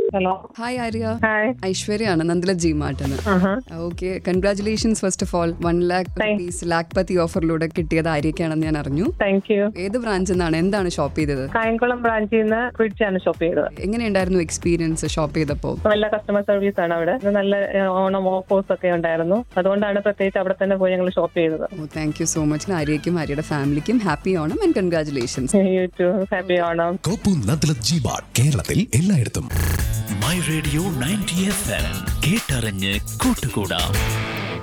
hello hi Arya hi ഐശ്വര്യാണ് നന്ദല G മാർട്ടിന് ആഹാ okay congratulations first of all one lakh rupees Lakhpati ഓഫറിലൂടെ കിട്ടിയത് ആര്യക്കാണെന്ന് ഞാൻ അറിഞ്ഞു താങ്ക് യു ഏത് ബ്രാഞ്ചിൽ നിന്നാണ് എന്താണ് ഷോപ്പ് ചെയ്തത് കായംകുളം ബ്രാഞ്ചിൽ നിന്ന് ഫ്രിഡ്ജാണ് ഷോപ്പ് ചെയ്തത് എങ്ങനെയുണ്ടായിരുന്നു എക്സ്പീരിയൻസ് ഷോപ്പ് ചെയ്തപ്പോൾ നല്ല കസ്റ്റമർ സർവീസ് ആണ് അവിടെ ഇത് നല്ല ഏഹ്, ഓണം ഓഫേഴ്സ് ഒക്കെ ഉണ്ടായിരുന്നു അതുകൊണ്ടാണ് പ്രത്യേകിച്ച് അവിടെ തന്നെ പോയി ഞങ്ങൾ ഷോപ്പ് ചെയ്തത് ഓ താങ്ക് യു സോ മച്ച് ആര്യയ്ക്കും ആര്യയുടെ ഫാമിലിക്കും happy Onam and congratulations you to happy Onam കോപ്പു നദ്ലത് ജി മാർട്ട് കേരളത്തിൽ എല്ലായിടത്തും my radio ninety F M കേട്ടറിഞ്ഞ് കൂട്ടുകൂടാം